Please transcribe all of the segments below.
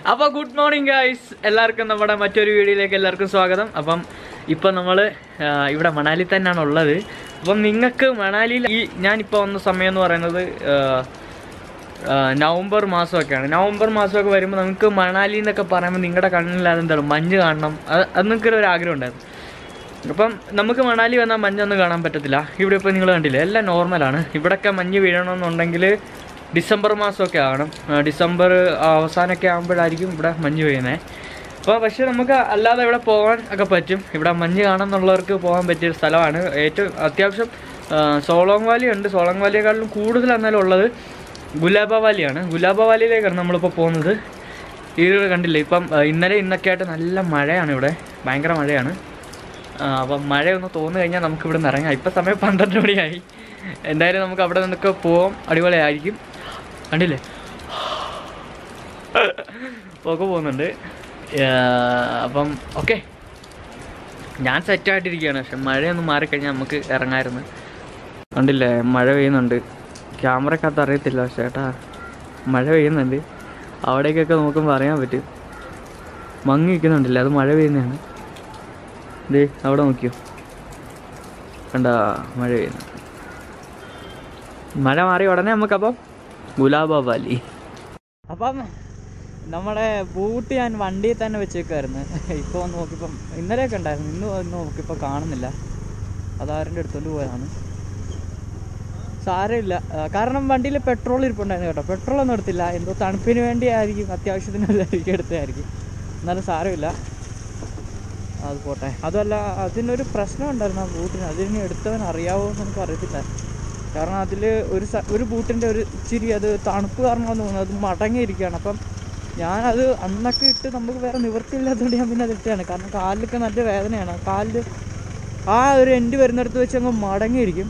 അപ്പോൾ good morning guys എല്ലാവർക്കും നമ്മുടെ മറ്റൊരു വീഡിയോയിലേക്ക് എല്ലാവർക്കും സ്വാഗതം അപ്പം ഇപ്പം നമ്മൾ ഇവിടെ മണാലി തന്നെയാണ് ഉള്ളത് അപ്പം നിങ്ങൾക്ക് മണാലിയിൽ ഈ ഞാനിപ്പോൾ വന്ന സമയം എന്ന് പറയുന്നത് ആ, ആ, നവംബർ മാസമൊക്കെയാണ് നവംബർ മാസമൊക്കെ വരുമ്പോൾ നമുക്ക് മണാലി എന്നൊക്കെ പറയുമ്പോൾ നിങ്ങളുടെ കണ്ണിൽ അതെന്താണ് മഞ്ഞ് കാണണം അത് അത് നിങ്ങൾക്കൊരു ഒരു ആഗ്രഹം ഉണ്ടായിരുന്നു അപ്പം നമുക്ക് മണാലി വന്നാൽ മഞ്ഞൊന്നും കാണാൻ പറ്റത്തില്ല ഇവിടെ ഇപ്പോൾ നിങ്ങൾ കണ്ടില്ലേ എല്ലാം നോർമലാണ് ഇവിടെയൊക്കെ മഞ്ഞ് വീഴണമെന്നുണ്ടെങ്കിൽ ഡിസംബർ മാസമൊക്കെ ആകണം ആ, ഡിസംബർ അവസാനമൊക്കെ ആകുമ്പോഴായിരിക്കും ഇവിടെ മഞ്ഞ് പെയ്യുന്നത് അപ്പോൾ പക്ഷേ നമുക്ക് അല്ലാതെ ഇവിടെ പോകാൻ ഒക്കെ പറ്റും ഇവിടെ മഞ്ഞ് കാണാമെന്നുള്ളവർക്ക് പോകാൻ പറ്റിയ ഒരു സ്ഥലമാണ് ഏറ്റവും അത്യാവശ്യം ആ, സോളോങ് വാലി ഉണ്ട് സോളോങ് വാലിയെക്കാളും കൂടുതൽ എന്നാലും ഉള്ളത് ഗുലാബ വാലിയാണ് ഗുലാബ വാലിയിലേക്കാണ് നമ്മളിപ്പോൾ പോകുന്നത് ഇത് കണ്ടില്ലേ ഇപ്പം ആ, ഇന്നലെ ഇന്നൊക്കെ ആയിട്ട് നല്ല മഴയാണ് ഇവിടെ ഭയങ്കര മഴയാണ് ആ, അപ്പം മഴയൊന്ന് തോന്നു കഴിഞ്ഞാൽ നമുക്ക് ഇവിടെ നിന്ന് ഇറങ്ങാം ഇപ്പം സമയം പന്ത്രണ്ട് മണിയായി എന്തായാലും നമുക്ക് അവിടെ നിന്നൊക്കെ പോവാം അടിപൊളിയായിരിക്കും കണ്ടില്ലേ ഒക്കെ പോകുന്നുണ്ട് ആ, അപ്പം ഓക്കെ ഞാൻ സെറ്റായിട്ടിരിക്കുകയാണ് പക്ഷെ മഴയൊന്ന് മാറിക്കഴിഞ്ഞാൽ നമുക്ക് ഇറങ്ങാമായിരുന്നു കണ്ടില്ലേ മഴ പെയ്യുന്നുണ്ട് ക്യാമറക്കകത്ത് അറിയത്തില്ല പക്ഷേ ചേട്ടാ മഴ പെയ്യുന്നുണ്ട് അവിടേക്കൊക്കെ നോക്കുമ്പോൾ അറിയാൻ പറ്റും മങ്ങി നിൽക്കുന്നുണ്ടല്ലേ അത് മഴ പെയ്യുന്നതാണ് ദേ അവിടെ നോക്കിയോ കണ്ട മഴ പെയ്യുന്നു മഴ മാറി ഉടനെ നമുക്കപ്പം ഗുലാബ വാലി അപ്പം നമ്മുടെ ബൂട്ട് ഞാൻ വണ്ടിയിൽ തന്നെ വെച്ചേക്കായിരുന്നു ഇപ്പോൾ വന്ന് നോക്കിയപ്പം ഇന്നലെയൊക്കെ ഉണ്ടായിരുന്നു ഇന്ന് വന്ന് നോക്കിയപ്പോൾ കാണുന്നില്ല അതാരൻ്റെ അടുത്തോണ്ട് പോയതാണ് സാരമില്ല ആ, കാരണം വണ്ടിയിൽ പെട്രോൾ ഇരിപ്പുണ്ടായിരുന്നു കേട്ടോ പെട്രോൾ ഒന്നും എടുത്തില്ല എന്തോ തണുപ്പിന് വേണ്ടി ആയിരിക്കും അത്യാവശ്യത്തിന് എല്ലാവർക്കും എടുത്തായിരിക്കും എന്നാലും സാരമില്ല അത് പോട്ടെ അതുമല്ല അതിനൊരു പ്രശ്നം ഉണ്ടായിരുന്നു ആ ബൂട്ടിന് അതിന് എടുത്തവൻ അറിയാവോ എന്ന് എനിക്ക് അറിയത്തില്ല കാരണം അതിൽ ഒരു സ- ഒരു ബൂട്ടിൻ്റെ ഒരു ഇച്ചിരി അത് തണുപ്പ് കാരണമാണെന്ന് തോന്നുന്നു അത് മടങ്ങിയിരിക്കുകയാണ് അപ്പം ഞാനത് അന്നൊക്കെ ഇട്ട് നമുക്ക് വേറെ നിവൃത്തിയില്ലാത്തതുകൊണ്ട് ഞാൻ പിന്നെ അത് ഇട്ടാണ് കാരണം കാലിലൊക്കെ നല്ല വേദനയാണ് കാലിൽ ആ ഒരു എൻഡ് വരുന്നിടത്ത് വെച്ച് അങ്ങ് മടങ്ങിയിരിക്കും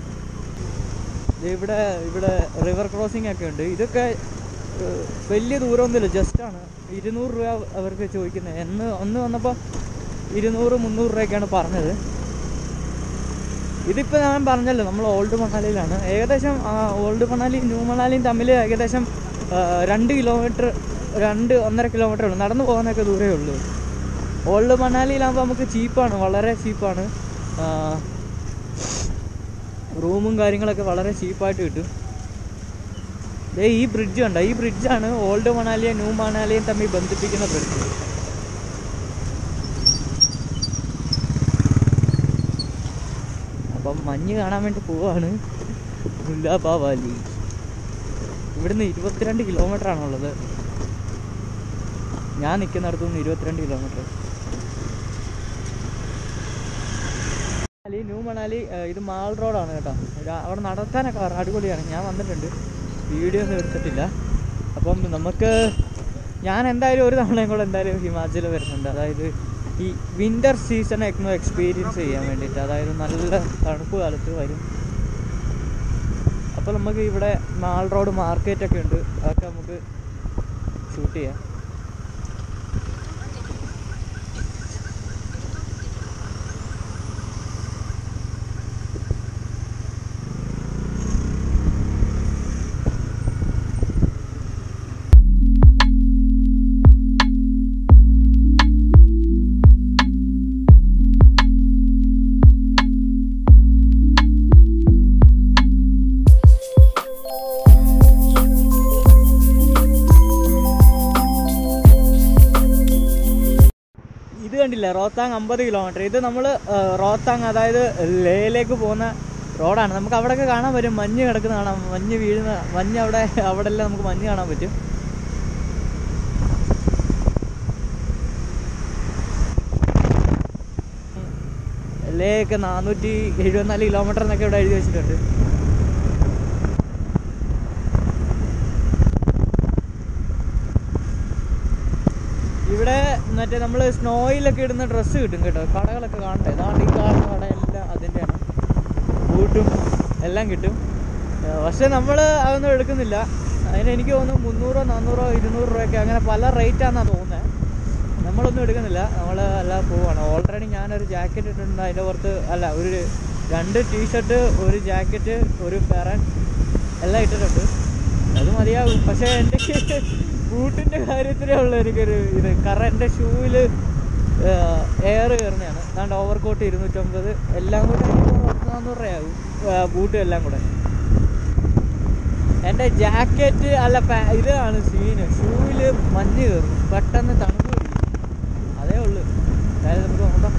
ദേ ഇവിടെ ഇവിടെ റിവർ ക്രോസിംഗ് ഒക്കെ ഉണ്ട് ഇതൊക്കെ ഏഹ്, വലിയ ദൂരമൊന്നുമില്ല ജസ്റ്റാണ് ഇരുന്നൂറ് രൂപ അവർക്ക് ചോദിക്കുന്നത് എന്ന് അന്ന് വന്നപ്പോൾ ഇരുന്നൂറ് മുന്നൂറ് രൂപയൊക്കെയാണ് പറഞ്ഞത് ഇതിപ്പോൾ ഞാൻ പറഞ്ഞല്ലോ നമ്മൾ ഓൾഡ് മണാലിയിലാണ് ഏകദേശം ആ, ഓൾഡ് മണാലി ന്യൂ മണാലിയും തമ്മിൽ ഏകദേശം ആ, രണ്ട് കിലോമീറ്റർ രണ്ട് ഒന്നര കിലോമീറ്റർ ഉള്ളൂ നടന്നു പോകാനൊക്കെ ദൂരമേ ഉള്ളൂ ഓൾഡ് മണാലിയിലാകുമ്പോൾ നമുക്ക് ചീപ്പാണ് വളരെ ചീപ്പാണ് റൂമും കാര്യങ്ങളൊക്കെ വളരെ ചീപ്പായിട്ട് കിട്ടും ദേ ഈ ബ്രിഡ്ജ് ഉണ്ട് ഈ ബ്രിഡ്ജാണ് ഓൾഡ് മണാലിയും ന്യൂ മണാലിയും തമ്മിൽ ബന്ധിപ്പിക്കുന്ന ബ്രിഡ്ജ് അപ്പം മഞ്ഞ് കാണാൻ വേണ്ടി പോവാണ് ഗുലാബ വാലി ഇവിടുന്ന് ഇരുപത്തിരണ്ട് കിലോമീറ്റർ ആണുള്ളത് ഞാൻ നിൽക്കുന്നിടത്തു നിന്ന് ഇരുപത്തിരണ്ട് കിലോമീറ്റർ മണാലി ന്യൂ മണാലി ഏഹ്, ഇത് മാൾ റോഡാണ് കേട്ടോ ഇത് അവിടെ നടത്താനൊക്കെ വളരെ അടിപൊളിയാണ് ഞാൻ വന്നിട്ടുണ്ട് വീഡിയോ ഒന്നും എടുത്തിട്ടില്ല അപ്പം നമുക്ക് ഞാൻ എന്തായാലും ഒരു തവണയും കൂടെ എന്തായാലും ഹിമാചൽ വരുന്നുണ്ട് അതായത് ഈ വിൻ്റർ സീസണൊക്കെ ഒന്ന് എക്സ്പീരിയൻസ് ചെയ്യാൻ വേണ്ടിയിട്ട് അതായത് നല്ല തണുപ്പ് കാലത്ത് വരും അപ്പോൾ നമുക്ക് ഇവിടെ മാൾ റോഡ് മാർക്കറ്റൊക്കെ ഉണ്ട് അതൊക്കെ നമുക്ക് ഷൂട്ട് ചെയ്യാം ഇത് കണ്ടില്ല റോത്താങ് അമ്പത് കിലോമീറ്റർ ഇത് നമ്മൾ റോത്താങ് അതായത് ലേയിലേക്ക് പോകുന്ന റോഡാണ് നമുക്ക് അവിടെയൊക്കെ കാണാൻ പറ്റും മഞ്ഞ് കിടക്കുന്ന കാണാം മഞ്ഞ് വീഴുന്ന മഞ്ഞ് അവിടെ അവിടെ എല്ലാം നമുക്ക് മഞ്ഞ് കാണാൻ പറ്റും ലേക്ക് നാനൂറ്റി എഴുപത്തിനാല് കിലോമീറ്റർ എന്നൊക്കെ ഇവിടെ എഴുതി വെച്ചിട്ടുണ്ട് ഇവിടെ മറ്റേ നമ്മൾ സ്നോയിലൊക്കെ ഇടുന്ന ഡ്രസ്സ് കിട്ടും കേട്ടോ കടകളൊക്കെ കാണട്ടെ ഇതാണ് ഈ കാണുന്ന കടയെല്ലാം അതിൻ്റെയാണ് ബൂട്ടും എല്ലാം കിട്ടും ഏർ പക്ഷെ നമ്മൾ അതൊന്നും എടുക്കുന്നില്ല അതിന് എനിക്ക് തോന്നുന്നു മുന്നൂറോ നാന്നൂറോ ഇരുന്നൂറ് രൂപയൊക്കെ അങ്ങനെ പല റേറ്റാണെന്നാണ് തോന്നുന്നത് നമ്മളൊന്നും എടുക്കുന്നില്ല നമ്മൾ എല്ലാം പോവാണ് ഓൾറെഡി ഞാനൊരു ജാക്കറ്റ് ഇട്ടിട്ടുണ്ട് അതിൻ്റെ പുറത്ത് അല്ല ഒരു രണ്ട് ടീഷർട്ട് ഒരു ജാക്കറ്റ് ഒരു പെറൻ എല്ലാം ഇട്ടിട്ടുണ്ട് അത് മതിയാകും പക്ഷേ എൻ്റെ ബൂട്ടിന്റെ കാര്യത്തിലേ ഉള്ളൂ എനിക്കൊരു ഇത് കാരണം എൻ്റെ ഷൂവിൽ എയർ കയറുന്നതാണ് അതാണ്ട് ഓവർ കോട്ട് ഇരുന്നൂറ്റമ്പത് എല്ലാം കൂടെ പത്ത് നാന്നൂറ് രൂപയാകും ബൂട്ടും എല്ലാം കൂടെ എൻ്റെ ജാക്കറ്റ് അല്ല പാ- ഇതാണ് സീന് ഷൂവിൽ മഞ്ഞ് കയറും പെട്ടെന്ന് തണുപ്പ് പിടിക്കും അതേ ഉള്ളൂ അതായത് നമുക്ക് നോക്കാം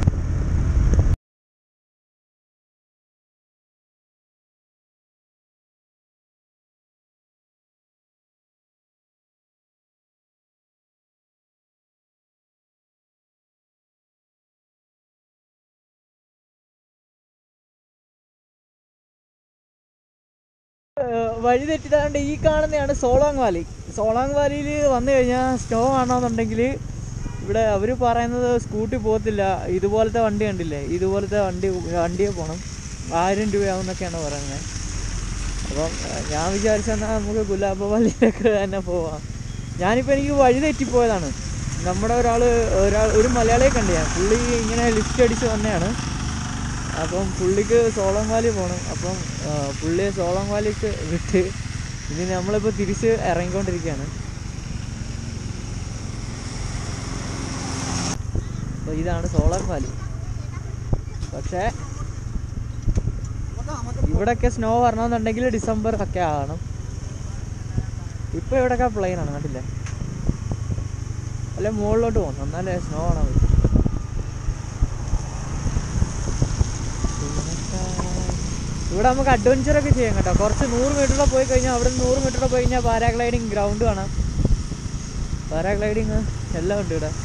ഏഹ് വഴി തെറ്റിതാണ്ട് ഈ കാണുന്നതാണ് സോളാങ് വാലി സോളാങ് വാലിയിൽ വന്നു കഴിഞ്ഞാൽ സ്നോ ആണെന്നുണ്ടെങ്കിൽ ഇവിടെ അവർ പറയുന്നത് സ്കൂട്ടി പോകത്തില്ല ഇതുപോലത്തെ വണ്ടി കണ്ടില്ലേ ഇതുപോലത്തെ വണ്ടി വണ്ടിയെ പോകണം ആയിരം രൂപയാവുന്നൊക്കെയാണ് പറയുന്നത് അപ്പം ഏഹ് ഞാൻ വിചാരിച്ചെന്നാൽ നമുക്ക് ഗുലാബ വാലിയിലൊക്കെ തന്നെ പോവാം ഞാനിപ്പോൾ എനിക്ക് വഴി തെറ്റിപ്പോയതാണ് നമ്മുടെ ഒരാൾ ഒരാൾ ഒരു മലയാളിയെ കണ്ടു ഞാൻ പുള്ളി ഇങ്ങനെ ലിഫ്റ്റ് അടിച്ച് വന്നതാണ് അപ്പം പുള്ളിക്ക് സോളം വാലി പോകണം അപ്പം ആ, പുള്ളിയെ സോളം വാലിക്ക് വിട്ട് ഇനി നമ്മളിപ്പോൾ തിരിച്ച് ഇറങ്ങിക്കൊണ്ടിരിക്കുകയാണ് അപ്പോൾ ഇതാണ് സോളം വാലി പക്ഷേ ഇവിടെയൊക്കെ സ്നോ വരണമെന്നുണ്ടെങ്കിൽ ഡിസംബർ ഒക്കെ ആകണം ഇപ്പോൾ ഇവിടെയൊക്കെ പ്ലെയിൻ ആണ് കണ്ടില്ലേ അല്ലെ മുകളിലോട്ട് പോകുന്നു എന്നാലേ സ്നോ കാണാൻ പറ്റും ഇവിടെ നമുക്ക് അഡ്വഞ്ചർ ഒക്കെ ചെയ്യാം കേട്ടോ കുറച്ച് നൂറ് മീറ്ററിൽ പോയി കഴിഞ്ഞാൽ അവിടെ നിന്ന് നൂറ് മീറ്ററിൽ പോയി കഴിഞ്ഞാൽ പാരാഗ്ലൈഡിങ് ഗ്രൗണ്ട് കാണാം പാരാഗ്ലൈഡിങ് എല്ലാം ഉണ്ട് ഇവിടെ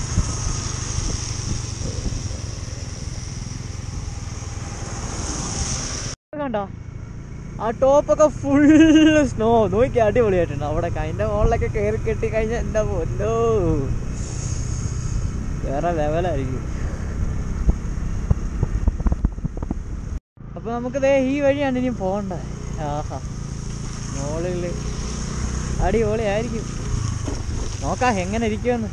കണ്ടോ ആ ടോപ്പൊക്കെ ഫുള്ള് സ്നോ നോക്കി അടിപൊളിയായിട്ടുണ്ട് അവിടെ അതിൻ്റെ മുകളിലൊക്കെ കയറി കെട്ടി കഴിഞ്ഞാൽ എൻ്റെ പൊന്നോ വേറെ ലെവലായിരിക്കും അപ്പൊ നമുക്ക് ദേ ഈ വഴിയാണ് ഇനി പോകണ്ടേ ആഹാ മോളില് അടിപൊളിയായിരിക്കും നോക്കാം എങ്ങനെ ഇരിക്കുമെന്ന്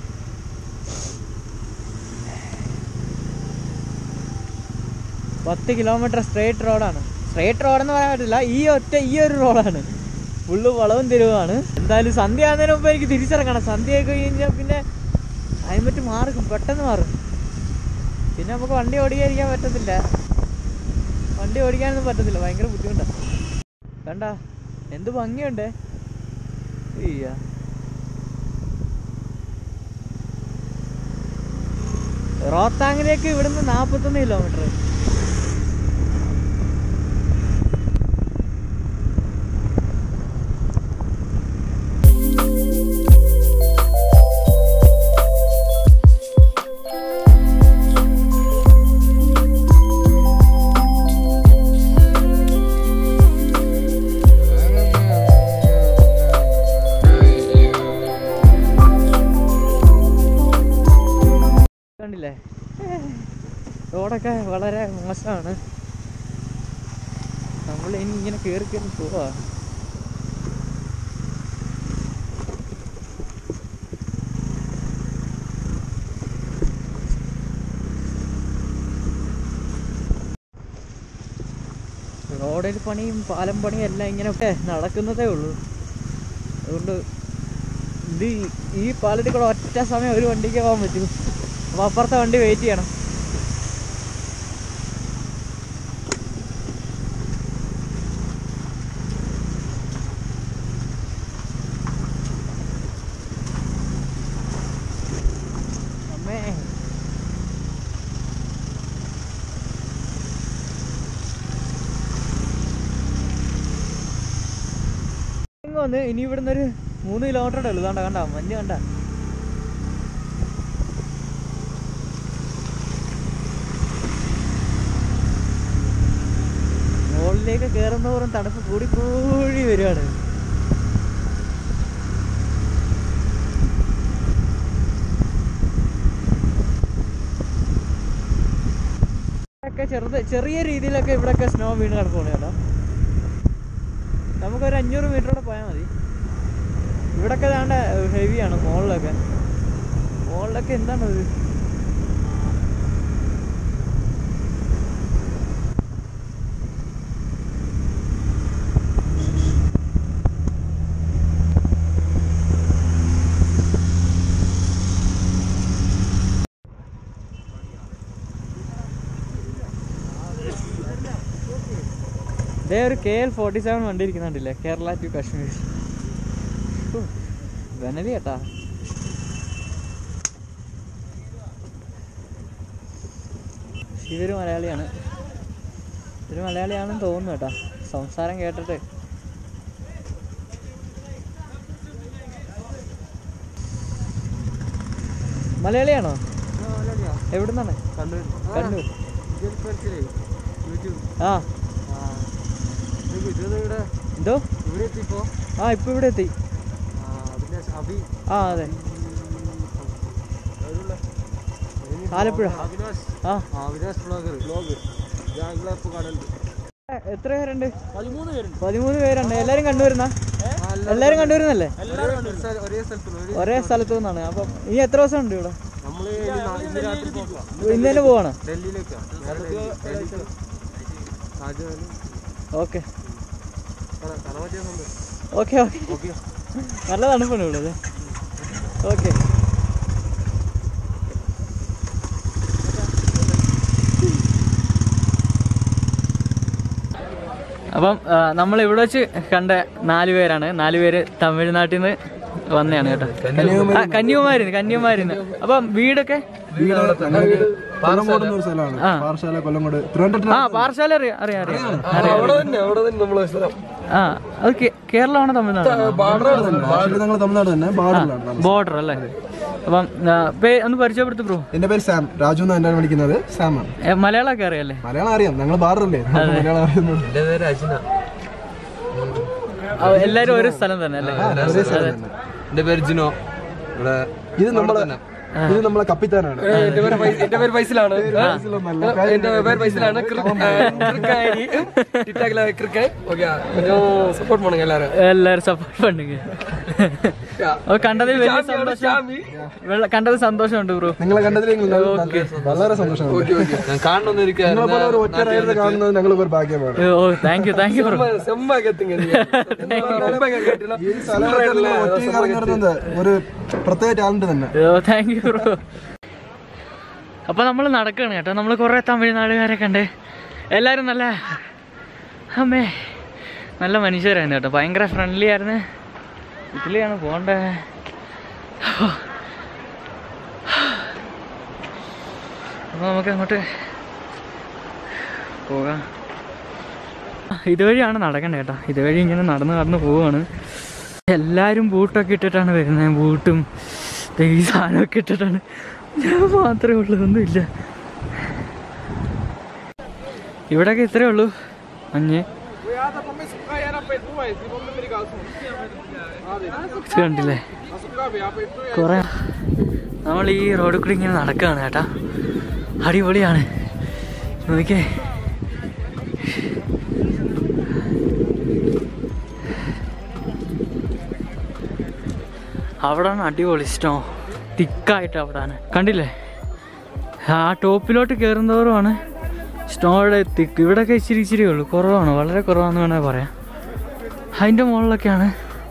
പത്ത് കിലോമീറ്റർ സ്ട്രേറ്റ് റോഡാണ് സ്ട്രേറ്റ് റോഡെന്ന് പറയാൻ പറ്റില്ല ഈ ഒറ്റ ഈ ഒരു റോഡാണ് ഫുള്ള് വളവും തിരിവാണ് എന്തായാലും സന്ധ്യ ആകുന്നതിന് മുമ്പ് എനിക്ക് തിരിച്ചിറങ്ങണം സന്ധ്യ ആയി കഴിഞ്ഞാൽ പിന്നെ ക്ലൈമറ്റ് മാറും പെട്ടെന്ന് മാറും പിന്നെ നമുക്ക് വണ്ടി ഓടിക്കാതിരിക്കാൻ പറ്റത്തില്ല വണ്ടി ഓടിക്കാനൊന്നും പറ്റത്തില്ല ഭയങ്കര ബുദ്ധിമുട്ടാണ് കണ്ട എന്ത് ഭംഗിയുണ്ട് ഇയ്യ റോത്താങ്ങിലേക്ക് ഇവിടുന്ന് നാൽപ്പത്തൊന്ന് കിലോമീറ്റർ കണ്ടില്ലേ റോഡൊക്കെ വളരെ മോശമാണ് നമ്മൾ ഇനി ഇങ്ങനെ കയറി കയറി പോവാ റോഡിൽ പണിയും പാലം പണിയും എല്ലാം ഇങ്ങനെയൊക്കെ നടക്കുന്നതേ ഉള്ളൂ അതുകൊണ്ട് ഇത് ഈ- ഈ പാലത്തിൽ കൂടെ ഒറ്റ സമയം ഒരു വണ്ടിക്ക് പോകാൻ പറ്റും അപ്പോൾ അപ്പുറത്തെ വണ്ടി വെയിറ്റ് ചെയ്യണം അമ്മേ ഇങ്ങ് വന്ന് ഇനി ഇവിടുന്ന് ഒരു മൂന്ന് കിലോമീറ്റർ ഉള്ളു കണ്ട കണ്ട മഞ്ഞ് കണ്ട മുകളിലേക്ക് കയറുന്നതോറും തണുപ്പ് കൂടി കൂടി വരികയാണ് ഒക്കെ ചെറുത് ചെറിയ രീതിയിലൊക്കെ ഇവിടെയൊക്കെ സ്നോ വീണ് കിടക്കുകയാണ് കേട്ടോ നമുക്കൊരു അഞ്ഞൂറ് മീറ്റർ കൂടെ പോയാൽ മതി ഇവിടൊക്കെ ദാണ്ട ഹെവിയാണ് മുകളിലൊക്കെ മുകളിലൊക്കെ എന്താണ് ഇത് ദേ ഒരു കെ എൽ ഫോർട്ടി സെവൻ വണ്ടി ഇരിക്കുന്നുണ്ടല്ലേ കേരള ടു കാശ്മീർ ഹോ, വെനലി കേട്ടാ ഇവര് മലയാളിയാണ് ഇവര് മലയാളിയാണെന്ന് തോന്നുന്നു കേട്ടാ സംസാരം കേട്ടിട്ട് മലയാളിയാണോ എവിടുന്നാണ് കണ്ണൂർ ആ എന്തോ ആ ഇപ്പൊ ഇവിടെ എത്തി ആ അതെ ആലപ്പുഴ ആ എ- എത്ര പേരുണ്ട് പതിമൂന്ന് പേരുണ്ട് പതിമൂന്ന് പേരുണ്ട് എല്ലാരും കണ്ടുവരുന്ന എല്ലാരും കണ്ടുവരുന്നല്ലേ ഒരേ സ്ഥലത്തുള്ള ഒരേ സ്ഥലത്തു നിന്നാണ് അപ്പം ഇനി എത്ര ദിവസം ഉണ്ട് ഇവിടെ നമ്മള് ഇനി നാ- ഇന്ന് രാത്രി പോകാം ഇന്ന് തന്നെ പോവാണ് ഡൽഹിയിലേക്കാണ് നേരെ ഡൽഹി ഡൽഹിക്ക് താജ്മഹൽ ഓക്കെ കാണാൻ കാണാൻ പറ്റിയ സംഭവം ഓക്കെ ഓക്കെ ഓക്കെ നല്ല തണുപ്പാണ് ഇവിടെ അല്ലേ ഓക്കെ അപ്പം നമ്മൾ ഇവിടെ വെച്ച് കണ്ട നാല് പേരാണ് നാല് പേര് തമിഴ്നാട്ടിൽ നിന്ന് വന്നതാണ് കേട്ടോ ആ, കന്യാകുമാരിന്ന് കന്യാകുമാരിന്ന് അപ്പം വീടൊക്കെ പാറമോട് എന്നൊരു സ്ഥലമാണ് ആ. പാറശാല കൊല്ലംകോട് തിരുവനന്തപുരത്ത് ആ പാറശാല അറിയാം അറിയാം അറിയാം അറിയാം അവിടെ തന്നെ അവിടെ തന്നെ നമ്മളെ സ്ഥലം ആ അത് കേ- കേരളമാണോ തമിഴ്നാടാണോ ഭാഷയിൽ ഞങ്ങൾ തമിഴ്നാട് തന്നെ ബാർഡറിലാണ് ബോർഡർ അല്ലേ അപ്പം ആ, പേ- ഒന്ന് പരിചയപ്പെടുത്തു ബ്രോ എന്റെ പേര് സാം രാജു എന്നാണ് എന്നെ വിളിക്കുന്നത് സാം ആണ് ഏ, മലയാളമൊക്കെ അറിയാല്ലേ മലയാളം അറിയാം ഞങ്ങൾ ബാർഡറല്ലേ നമുക്ക് മലയാളം അറിയുന്നുണ്ട് എന്റെ പേര് അജിന ആ, എല്ലാരും ഒരു സ്ഥലം തന്നെ അല്ലേ ഒരേ സ്ഥലം തന്നെ. എന്റെ പേര് ജിനോ ഇവിടെ ഇത് നമ്മളെ ഇത് നമ്മളെ കപ്പിത്താനാണ് എന്റെ പേര് ഫൈ- എന്റെ പേര് ഫൈസലാണ് ഫൈസലൊന്നല്ല. എന്റെ പേര് ഫൈസലാണ് ടിക്டாக்ல கிரிக்கெட் ஓகே கொஞ்சம் சப்போர்ட் பண்ணுங்க எல்லாரும் എല്ലാരും സപ്പോർട്ട് പണ്ടുക കണ്ടതിൽ വലിയ സന്തോഷം വെള്ള- കണ്ടതിൽ സന്തോഷമുണ്ട് ബ്രോ നിങ്ങളെ കണ്ടതിൽ ഞങ്ങൾ നല്ല- വളരെ സന്തോഷമുണ്ട് ഞാൻ കാണണമെന്ന് നിങ്ങളെ പോലെ ഒരു ഒറ്റ റൈഡർ കാണുന്നത് ഞങ്ങൾ ഒരു ഭാഗ്യമാണ് ഓ thank you thank you bro செம்ம கேட்டுங்க ரொம்ப கேட்டுல ഈ സ്ഥലമൊക്കെ നിങ്ങൾ ഒറ്റയ്ക്ക് ഇറങ്ങുന്നത് ഒരു പ്രത്യേക ടാലന്റ് തന്നെ ഓ താങ്ക് യു ബ്രോ അപ്പൊ നമ്മൾ നടക്കാണ് കേട്ടോ നമ്മൾ കുറെ തമിഴ്നാടുകാരെ കണ്ട് എല്ലാരും നല്ല അമ്മേ നല്ല മനുഷ്യരായിരുന്നു കേട്ടോ ഭയങ്കര ഫ്രണ്ട്ലി ആയിരുന്നു ഇതിലെയാണ് പോണ്ടേ അപ്പൊ നമുക്ക് അങ്ങോട്ട് പോകാം ഇതുവഴിയാണ് നടക്കണ്ടേ കേട്ടോ ഇതുവഴി ഇങ്ങനെ നടന്ന് നടന്ന് പോവാണ് എല്ലാരും ബൂട്ടൊക്കെ ഇട്ടിട്ടാണ് വരുന്നത് ബൂട്ടും ദേ ഈ സാധനമൊക്കെ ഇട്ടിട്ടാണ് ഞാൻ മാത്രമേ ഉള്ളൂ ഒന്നുമില്ല ഇവിടെയൊക്കെ ഇത്രേ ഉള്ളൂ മഞ്ഞ് ഇത് കണ്ടില്ലേ കുറെ നമ്മൾ ഈ റോഡിൽ കൂടി ഇങ്ങനെ നടക്കുകയാണ് ചേട്ടാ അടിപൊളിയാണ് നോക്കിയേ അവിടാണ് അടിപൊളി സ്നോ തിക്കായിട്ട് അവിടാണ് കണ്ടില്ലേ ആ ടോപ്പിലോട്ട് കയറുന്നവരുമാണ് സ്നോയുടെ തിക്ക് ഇവിടെയൊക്കെ ഇച്ചിരി ഇച്ചിരി ഉള്ളൂ കുറവാണ് വളരെ കുറവാന്ന് വേണമെങ്കിൽ പറയാം അതിൻ്റെ മുകളിലൊക്കെയാണ്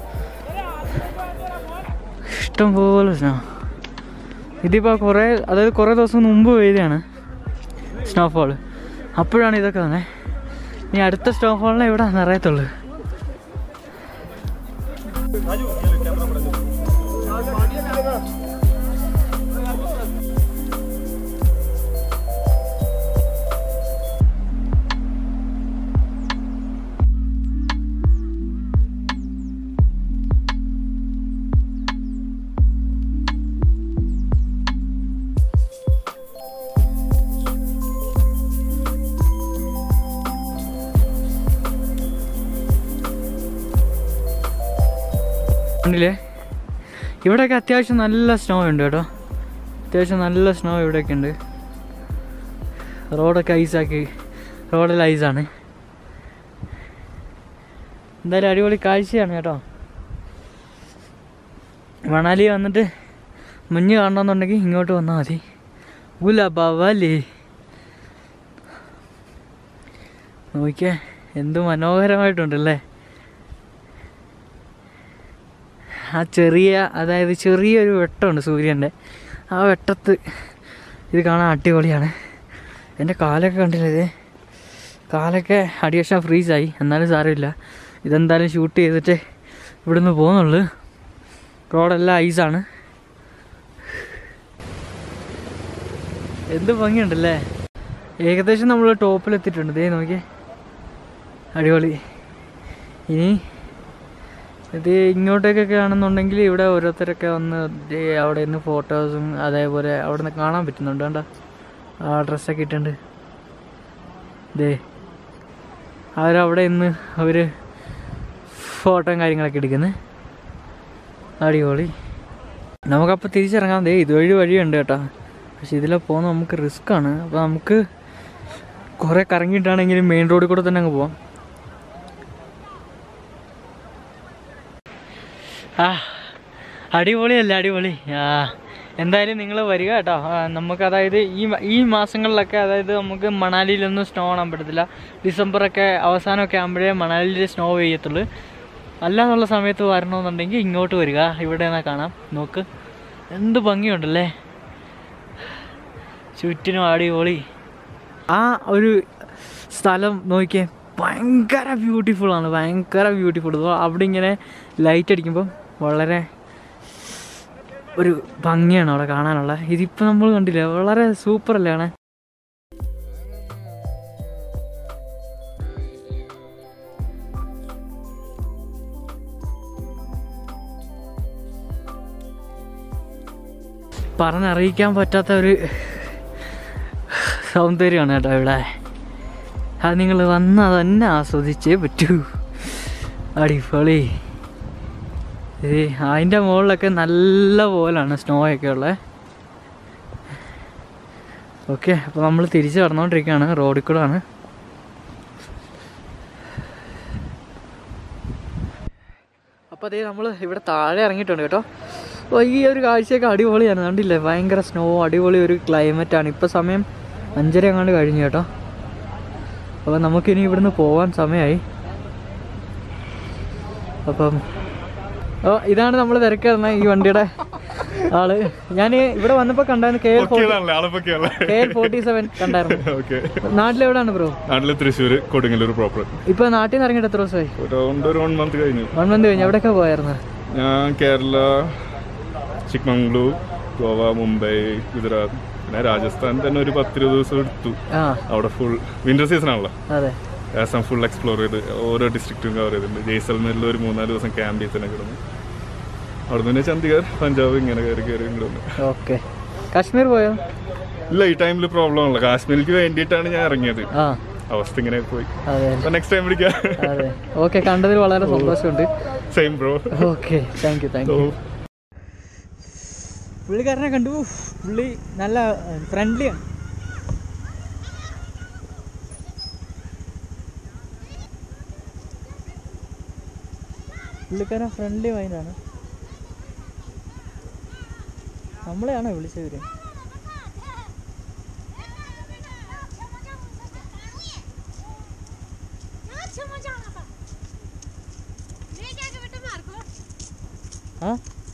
ഇഷ്ടം പോലെ സ്നോ ഇതിപ്പോൾ കുറേ അതായത് കുറേ ദിവസം മുമ്പ് പെയ്തതാണ് സ്നോഫോൾ അപ്പോഴാണ് ഇതൊക്കെ തന്നെ ഇനി അടുത്ത സ്നോഫോളിനെ ഇവിടെ നിറയത്തുള്ളൂ കണ്ടില്ലേ ഇവിടെയൊക്കെ അത്യാവശ്യം നല്ല സ്നോ ഉണ്ട് കേട്ടോ അത്യാവശ്യം നല്ല സ്നോ ഇവിടെയൊക്കെ ഉണ്ട് റോഡൊക്കെ ഐസാക്കി റോഡിൽ ഐസാണ് എന്തായാലും അടിപൊളി കാഴ്ചയാണ് കേട്ടോ മണാലി വന്നിട്ട് മഞ്ഞ് കാണണമെന്നുണ്ടെങ്കിൽ ഇങ്ങോട്ട് വന്നാൽ മതി ഉല ബവലി നോക്കിയേ എന്ത് മനോഹരമായിട്ടുണ്ടല്ലേ ആ ചെറിയ അതായത് ചെറിയൊരു വെട്ടമുണ്ട് സൂര്യൻ്റെ ആ വെട്ടത്ത് ഇത് കാണാൻ അടിപൊളിയാണ് എൻ്റെ കാലൊക്കെ കണ്ടില്ലേ ഇത് കാലൊക്കെ അടിയക്ഷം ഫ്രീസായി എന്നാലും സാരമില്ല ഇതെന്തായാലും ഷൂട്ട് ചെയ്തിട്ട് ഇവിടുന്ന് പോകുന്നുള്ളു റോഡെല്ലാം ഐസാണ് എന്ത് ഭംഗിയുണ്ടല്ലേ ഏകദേശം നമ്മൾ ടോപ്പിലെത്തിയിട്ടുണ്ട് ദേ നോക്കിയേ അടിപൊളി ഇനി ഇത് ഇങ്ങോട്ടേക്കൊക്കെ ആണെന്നുണ്ടെങ്കിൽ ഇവിടെ ഓരോരുത്തരൊക്കെ വന്ന് ദേ അവിടെ നിന്ന് ഫോട്ടോസും അതേപോലെ അവിടെ നിന്ന് കാണാൻ പറ്റുന്നുണ്ട് കണ്ട ആ ഡ്രസ്സൊക്കെ ഇട്ടുണ്ട് ദേ അവരവിടെ നിന്ന് അവർ ഫോട്ടോയും കാര്യങ്ങളൊക്കെ എടുക്കുന്നത് അടിപൊളി നമുക്കപ്പോൾ തിരിച്ചിറങ്ങാം ദേ ഇതുവഴി വഴിയുണ്ട് കേട്ടോ പക്ഷെ ഇതിലെ പോകുന്ന നമുക്ക് റിസ്ക് ആണ് അപ്പോൾ നമുക്ക് കുറേ കറങ്ങിയിട്ടാണെങ്കിലും മെയിൻ റോഡിൽ കൂടെ തന്നെ അങ്ങ് പോവാം ആ അടിപൊളിയല്ലേ അടിപൊളി ആ എന്തായാലും നിങ്ങൾ വരിക കേട്ടോ ആ, നമുക്ക് അതായത് ഈ മ- ഈ മാസങ്ങളിലൊക്കെ അതായത് നമുക്ക് മണാലിയിലൊന്നും സ്നോ കാണാൻ പറ്റത്തില്ല ഡിസംബറൊക്കെ അവസാനമൊക്കെ ആകുമ്പോഴേ മണാലിയിൽ സ്നോ പെയ്യത്തുള്ളൂ അല്ലാന്നുള്ള സമയത്ത് വരണമെന്നുണ്ടെങ്കിൽ ഇങ്ങോട്ട് വരിക ഇവിടെ നിന്നാ കാണാം നോക്ക് എന്ത് ഭംഗിയുണ്ടല്ലേ ചുറ്റിനും അടിപൊളി ആ ഒരു സ്ഥലം നോക്കിയേ ഭയങ്കര ബ്യൂട്ടിഫുൾ ആണ് ഭയങ്കര ബ്യൂട്ടിഫുൾ അവിടെ ഇങ്ങനെ ലൈറ്റ് അടിക്കുമ്പോൾ വളരെ ഒരു ഭംഗിയാണ് അവിടെ കാണാനുള്ള ഇതിപ്പോൾ നമ്മൾ കണ്ടില്ല വളരെ സൂപ്പർ അല്ലേ കാണാൻ പറഞ്ഞറിയിക്കാൻ പറ്റാത്ത ഒരു സൗന്ദര്യമാണ് കേട്ടോ ഇവിടെ അത് നിങ്ങൾ വന്നാൽ തന്നെ ആസ്വദിച്ചേ പറ്റൂ അടിപൊളി ഇത് അതിൻ്റെ മുകളിലൊക്കെ നല്ല പോലാണ് സ്നോ ഒക്കെ ഉള്ളത് ഓക്കെ അപ്പോൾ നമ്മൾ തിരിച്ച് കടന്നുകൊണ്ടിരിക്കുകയാണ് റോഡിൽ കൂടെ ആണ് അപ്പോൾ അതേ നമ്മൾ ഇവിടെ താഴെ ഇറങ്ങിയിട്ടുണ്ട് കേട്ടോ അപ്പോൾ ഈ ഒരു കാഴ്ചയൊക്കെ അടിപൊളിയാണ് കണ്ടില്ലേ ഭയങ്കര സ്നോ അടിപൊളി ഒരു ക്ലൈമറ്റാണ് ഇപ്പോൾ സമയം അഞ്ചര അങ്ങാണ്ട് കഴിഞ്ഞു കേട്ടോ അപ്പോൾ നമുക്കിനി ഇവിടുന്ന് പോകാൻ സമയമായി അപ്പം ഓ ഇതാണ് നമ്മൾ തിരക്കായിരുന്ന ഈ വണ്ടിയുടെ ആള് ഞാൻ ഇവിടെ വന്നപ്പോൾ കണ്ടായിരുന്നു K L forty K L forty seven കണ്ടായിരുന്നു ഓക്കെ നാട്ടിലെവിടെയാണ് ബ്രോ നാട്ടില് തൃശ്ശൂര് കൊടുങ്ങല്ലൂർ പ്രോപ്പർ ഇപ്പൊ നാട്ടിൽ നിന്ന് ഇറങ്ങിയിട്ട് എത്ര ദിവസമായി അറൗണ്ട് ഒരു വൺ മന്ത് കഴിഞ്ഞു വൺ മന്ത് കഴിഞ്ഞു എവിടെയൊക്കെ പോയായിരുന്നു ഞാൻ കേരള ചിക്മംഗ്ലൂർ ഗോവ മുംബൈ ഗുജറാത്ത് പിന്നെ രാജസ്ഥാൻ തന്നെ ഒരു പത്തിരുപത് ദിവസം എടുത്തു ആ അവിടെ ഫുൾ വിന്റർ സീസൺ ആണല്ലോ അതെ ആസാം ഫുൾ എക്സ്പ്ലോർ ചെയ്ത് ഓരോ ഡിസ്ട്രിക്റ്റും കവർ ചെയ്തിട്ടുണ്ട് ജയ്സൽമേരിൽ ഒരു മൂന്നാല് ദിവസം ക്യാമ്പിൽ തന്നെ കിടന്നു അവിടെ നിന്ന് ചണ്ഡീഗഡ് പഞ്ചാബ് ഇങ്ങനെ കയറി കയറി ഇങ്ങോട്ട് വന്നു ഓക്കെ കാശ്മീർ പോയോ ഇല്ല ഈ ടൈമിൽ പ്രോബ്ലം ആണല്ലോ കാശ്മീരിക്ക് വേണ്ടിയിട്ടാണ് ഞാൻ ഇറങ്ങിയത് ആ അവസ്ഥ ഇങ്ങനെ പോയി അതെ അപ്പൊ നെക്സ്റ്റ് ടൈം വിളിക്കാം അതെ ഓക്കെ കണ്ടതിൽ വളരെ സന്തോഷമുണ്ട് same bro okay thank you thank you പുള്ളിക്കാരനെ കണ്ടു പുള്ളി നല്ല ഫ്രണ്ട്ലിയാണ് പുള്ളിക്കാരൻ ഫ്രണ്ട്ലി മൈൻഡാണ് നമ്മളെയാണോ വിളിച്ചവര് ആ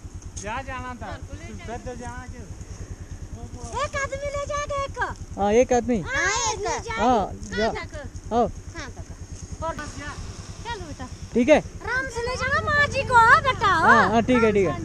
एक आदमी ले जाएगा एक ആ ഏക്ക് ആദ്മി हाँ एक हाँ, जा- आओ हाँ तक चलो बेटा ठीक है आराम से ले जाना माँ जी को हाँ बेटा ആ ആ ठीक है ठीक है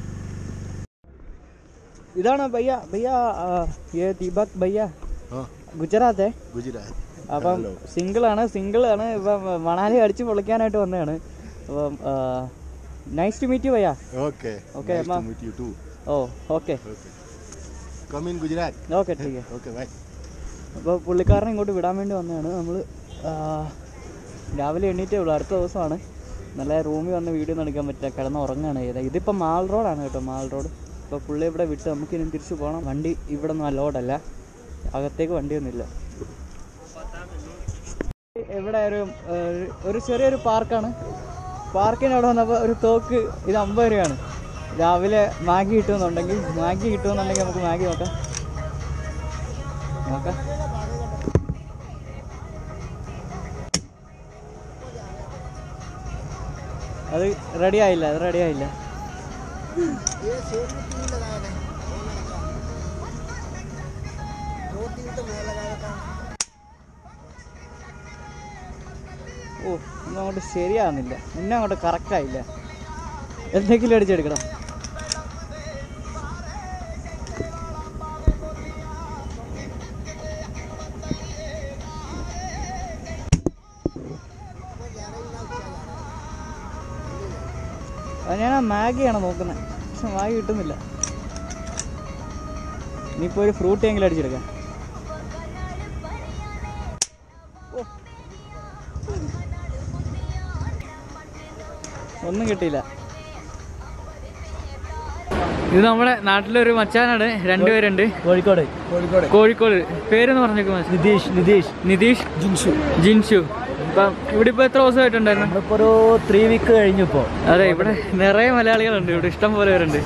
ഇതാണ് ഭയ്യ ഭയ്യ ये ദീപക് ഭയ്യ ഗുജറാത്ത് ഗുജറാത്ത് അപ്പം സിംഗിൾ ആണ് സിംഗിൾ ആണ് ഇപ്പം മണാലി അടിച്ച് പൊളിക്കാനായിട്ട് വന്നതാണ് അപ്പം നൈസ് ടു മീറ്റ് യു ഭയ്യ okay Okay, Nice to ma. meet you too. ഓ okay Okay. Come in Gujarat. Okay ठीक है Okay, bye. അപ്പോൾ പുള്ളിക്കാരനെ ഇങ്ങോട്ട് വിടാൻ വേണ്ടി വന്നതാണ് നമ്മൾ രാവിലെ എണ്ണീറ്റേ ഉള്ളൂ അടുത്ത ദിവസമാണ് നല്ല റൂമിൽ വന്ന് വീഡിയോ ഒന്നും എടുക്കാൻ പറ്റില്ല കിടന്ന് ഉറങ്ങാണ് ചെയ്തത് ഇതിപ്പോൾ മാൾ റോഡാണ് കേട്ടോ മാൾ റോഡ് അപ്പോൾ പുള്ളി ഇവിടെ വിട്ട് നമുക്ക് ഇനി തിരിച്ചു പോകണം വണ്ടി ഇവിടെ ഒന്നും അലോഡല്ല അകത്തേക്ക് വണ്ടിയൊന്നുമില്ല ഇവിടെ ഒരു ഏഹ്, ഒരു ചെറിയൊരു പാർക്കാണ് പാർക്കിന് അവിടെ വന്നപ്പോൾ ഒരു തോക്ക് ഇത് അമ്പത് രൂപയാണ് രാവിലെ മാഗി കിട്ടുമെന്നുണ്ടെങ്കിൽ മാഗി കിട്ടുമെന്നുണ്ടെങ്കിൽ നമുക്ക് മാഗി നോക്കാം നോക്കാം അത് റെഡി ആയില്ല അത് റെഡി ആയില്ല ഓ ഒന്നും അങ്ങോട്ട് ശരിയാകുന്നില്ല മുന്നേ അങ്ങോട്ട് കറക്റ്റായില്ല എന്തെങ്കിലും അടിച്ചെടുക്കണം അത് ഞാൻ ആ മാഗിയാണ് നോക്കുന്നത് പക്ഷെ മാഗി കിട്ടുന്നില്ല ഇനിയിപ്പോൾ ഒരു ഫ്രൂട്ട് എങ്കിലും അടിച്ചെടുക്കാം ഓ. ഒന്നും കിട്ടിയില്ല ഇത് നമ്മുടെ നാട്ടിലൊരു മച്ചാനാണ് രണ്ടുപേരുണ്ട് കോഴിക്കോട് കോഴിക്കോട് കോഴിക്കോട് പേരെന്ന് പറഞ്ഞേക്കും നിതീഷ് നിതീഷ് നിതീഷ് ജിൻഷു ജിൻഷു അപ്പം ഇവിടെ ഇപ്പോൾ എത്ര ദിവസമായിട്ടുണ്ടായിരുന്നു നമ്മളിപ്പോൾ ഒരു ത്രീ വീക്ക് കഴിഞ്ഞു ഇപ്പോൾ അതെ ഇവിടെ നിറയെ മലയാളികളുണ്ട് ഇവിടെ ഇഷ്ടം പോലെ പേരുണ്ട്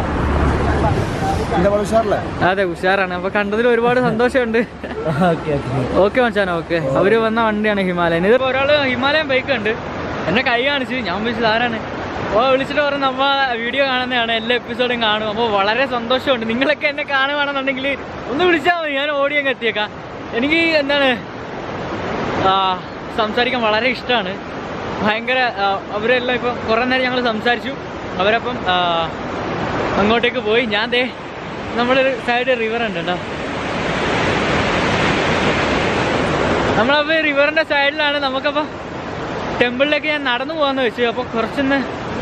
എന്താ ഉഷാറല്ലേ അതെ ഉഷാറാണ് അപ്പൊ കണ്ടതിൽ ഒരുപാട് സന്തോഷമുണ്ട് ഓക്കെ ഓക്കെ ഓക്കെ മച്ചാന ഓക്കെ അവര് വന്ന വണ്ടിയാണ് ഹിമാലയൻ ഇത് ഒരാള് ഹിമാലയൻ ബൈക്ക് ഉണ്ട് എന്നെ കൈ കാണിച്ച് ഞാൻ വിളിച്ചത് ആരാണ് ഓ വിളിച്ചിട്ട് പറഞ്ഞു നമ്മ വീഡിയോ കാണുന്നതാണ് എല്ലാ എപ്പിസോഡും കാണും അപ്പോൾ വളരെ സന്തോഷമുണ്ട് നിങ്ങളൊക്കെ എന്നെ കാണുകയാണെന്നുണ്ടെങ്കിൽ ഒന്ന് വിളിച്ചാൽ മതി ഞാൻ ഓടി അങ്ങ് എത്തിയേക്കാം എനിക്ക് എന്താണ് ആ, സംസാരിക്കാൻ വളരെ ഇഷ്ടമാണ് ഭയങ്കര ആ, അവരെല്ലാം ഇപ്പം കുറേ നേരം ഞങ്ങൾ സംസാരിച്ചു അവരപ്പം ആ, അങ്ങോട്ടേക്ക് പോയി ഞാൻ ദേ നമ്മുടെ ഒരു സൈഡ് റിവർ ഉണ്ട് കേട്ടോ നമ്മളപ്പോൾ റിവറിൻ്റെ സൈഡിലാണ് നമുക്കപ്പോൾ ടെമ്പിളിലേക്ക് ഞാൻ നടന്നു പോകാന്ന് വെച്ചു അപ്പോൾ കുറച്ചൊന്ന്